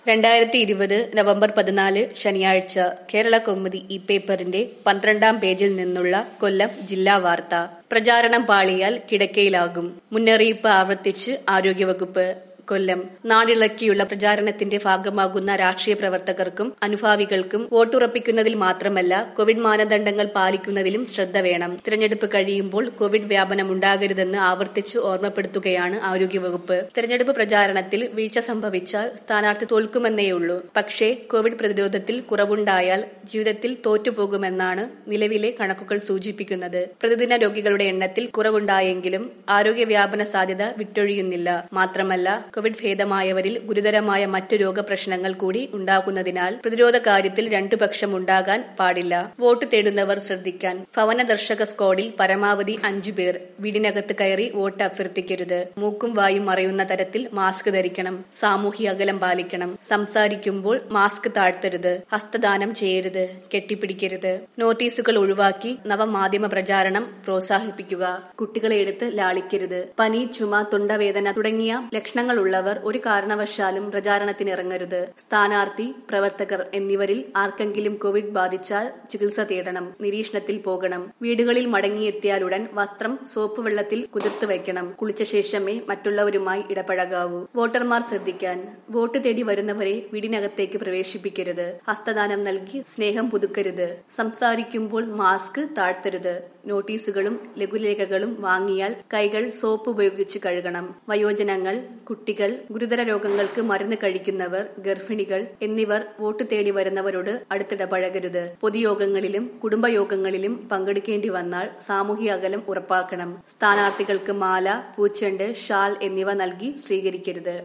രണ്ടായിരത്തി ഇരുപത് നവംബർ പതിനാല് ശനിയാഴ്ച കേരള കൗമുദി ഈ പേപ്പറിന്റെ പന്ത്രണ്ടാം പേജിൽ നിന്നുള്ള കൊല്ലം ജില്ലാ വാർത്ത പ്രചാരണം പാളിയാൽ കിടക്കയിലാകും മുന്നറിയിപ്പ് ആവർത്തിച്ച് ആരോഗ്യവകുപ്പ് കൊല്ലം നാടിളക്കിയുള്ള പ്രചാരണത്തിന്റെ ഭാഗമാകുന്ന രാഷ്ട്രീയ പ്രവർത്തകർക്കും അനുഭാവികൾക്കും വോട്ടുറപ്പിക്കുന്നതിൽ മാത്രമല്ല കോവിഡ് മാനദണ്ഡങ്ങൾ പാലിക്കുന്നതിലും ശ്രദ്ധ വേണം തിരഞ്ഞെടുപ്പ് കഴിയുമ്പോൾ കോവിഡ് വ്യാപനം ഉണ്ടാകരുതെന്ന് ആവർത്തിച്ച് ഓർമ്മപ്പെടുത്തുകയാണ് ആരോഗ്യവകുപ്പ് തിരഞ്ഞെടുപ്പ് പ്രചാരണത്തിൽ വീഴ്ച സംഭവിച്ചാൽ സ്ഥാനാർത്ഥി തോൽക്കുമെന്നേയുള്ളൂ പക്ഷേ കോവിഡ് പ്രതിരോധത്തിൽ കുറവുണ്ടായാൽ ജീവിതത്തിൽ തോറ്റുപോകുമെന്നാണ് നിലവിലെ കണക്കുകൾ സൂചിപ്പിക്കുന്നത് പ്രതിദിന രോഗികളുടെ എണ്ണത്തിൽ കുറവുണ്ടായെങ്കിലും ആരോഗ്യ വ്യാപന സാധ്യത വിട്ടൊഴിയുന്നില്ല മാത്രമല്ല കോവിഡ് ഭേദമായവരിൽ ഗുരുതരമായ മറ്റു രോഗപ്രശ്നങ്ങൾ കൂടി ഉണ്ടാകുന്നതിനാൽ പ്രതിരോധ കാര്യത്തിൽ രണ്ടു പക്ഷം ഉണ്ടാകാൻ പാടില്ല വോട്ട് തേടുന്നവർ ശ്രദ്ധിക്കാൻ ഭവന ദർശക സ്ക്വാഡിൽ പരമാവധി അഞ്ചു പേർ വീടിനകത്ത് കയറി വോട്ട് അഭ്യർത്ഥിക്കരുത് മൂക്കും വായും മറയുന്ന തരത്തിൽ മാസ്ക് ധരിക്കണം സാമൂഹ്യ അകലം പാലിക്കണം സംസാരിക്കുമ്പോൾ മാസ്ക് താഴ്ത്തരുത് ഹസ്തദാനം ചെയ്യരുത് കെട്ടിപ്പിടിക്കരുത് നോട്ടീസുകൾ ഒഴിവാക്കി നവമാധ്യമ പ്രചാരണം പ്രോത്സാഹിപ്പിക്കുക കുട്ടികളെ എടുത്ത് ലാളിക്കരുത് പനി ചുമ തൊണ്ടവേദന തുടങ്ങിയ ലക്ഷണങ്ങൾ ഉള്ളവർ ഒരു കാരണവശാലും പ്രചാരണത്തിനിറങ്ങരുത് സ്ഥാനാർത്ഥി പ്രവർത്തകർ എന്നിവരിൽ ആർക്കെങ്കിലും കോവിഡ് ബാധിച്ചാൽ ചികിത്സ തേടണം നിരീക്ഷണത്തിൽ പോകണം വീടുകളിൽ മടങ്ങിയെത്തിയാലുടൻ വസ്ത്രം സോപ്പ് വെള്ളത്തിൽ കുതിർത്ത് വയ്ക്കണം കുളിച്ച ശേഷമേ മറ്റുള്ളവരുമായി ഇടപഴകാവൂ വോട്ടർമാർ ശ്രദ്ധിക്കാൻ വോട്ട് തേടി വരുന്നവരെ വീടിനകത്തേക്ക് പ്രവേശിപ്പിക്കരുത് ഹസ്തദാനം നൽകി സ്നേഹം പുതുക്കരുത് സംസാരിക്കുമ്പോൾ മാസ്ക് താഴ്ത്തരുത് നോട്ടീസുകളും ലഘുലേഖകളും വാങ്ങിയാൽ കൈകൾ സോപ്പ് ഉപയോഗിച്ച് കഴുകണം വയോജനങ്ങൾ കുട്ടികൾ ഗുരുതര രോഗങ്ങൾക്ക് മരുന്ന് കഴിക്കുന്നവർ ഗർഭിണികൾ എന്നിവർ വോട്ട് തേടി വരുന്നവരോട് അടുത്തിടപഴകരുത് പൊതുയോഗങ്ങളിലും കുടുംബയോഗങ്ങളിലും പങ്കെടുക്കേണ്ടി വന്നാൽ സാമൂഹ്യ അകലം ഉറപ്പാക്കണം സ്ഥാനാർത്ഥികൾക്ക് മാല പൂച്ചെണ്ട് ഷാൾ എന്നിവ നൽകി സ്വീകരിക്കരുത്